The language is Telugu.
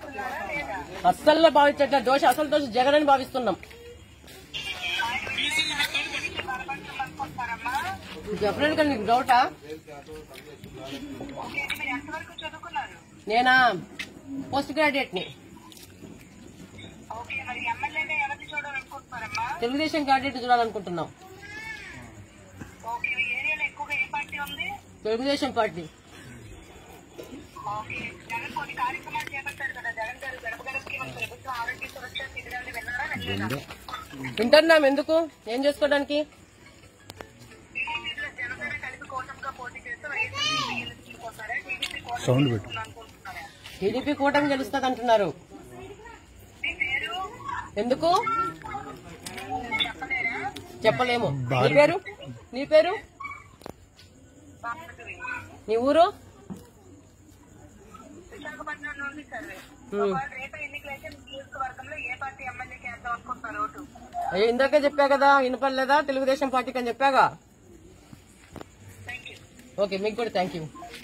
భావిస్తున్నారా లేదా అస్సలు భావించట్లేదు దోష అసలు దోష జగన్ అని భావిస్తున్నాం అనుకుంటున్నారమ్మా చెప్పలేదు కదా నీకు డౌటా ఓకే మీరు ఎంతవరకు చదువుకున్నారు నేనా పోస్ట్ గ్రాడ్యుయేట్ ని ఓకే మరి ఎమ్మెల్యేగా ఎవరిని చూడాలనుకుంటున్నారమ్మా తెలుగుదేశం క్యాండిడేట్ చూడాలనుకుంటున్నాం ఓకే మీ ఏరియాలో ఎక్కువగా ఏ పార్టీ ఉంది తెలుగుదేశం పార్టీ ఓకే జగన్ కొన్ని కార్యక్రమాలు చేపట్టారు కదా జగన్ గారు గడప గడపకి మన ప్రభుత్వం ఆరోగ్య సురక్ష శిబిరాన్ని విన్నారా వెళ్ళలేదా వింటున్నాం ఎందుకు ఏం చేసుకోవడానికి టీడీపీలో జనసేన కలిపి కూటమిగా పోటీ చేస్తూ వైఎస్ఆర్సీపీ గెలుచుకుంటున్నారా టీడీపీ కూటమి సౌండ్ పెట్టు. అనుకుంటున్నారా టీడీపీ కూటమి గెలుస్తుంది అంటున్నారు మీ పేరు ఎందుకు చెప్పలేరా చెప్పలేము నీ పేరు నీ పేరు బాపట్ల నీ ఊరు విశాఖపట్నం నుండి సర్వే Hmm. ఒకవేళ రేపు ఎన్నికలైతే మీ నియోజకవర్గంలో ఏ పార్టీ ఎమ్మెల్యేకి వేద్దాం అనుకుంటున్నారు ఓటు అయ్యో ఇందాకే చెప్పా కదా వినపడలేదా తెలుగుదేశం పార్టీకి అని చెప్పాగా థ్యాంక్ యూ ఓకే మీకు కూడా థ్యాంక్ యూ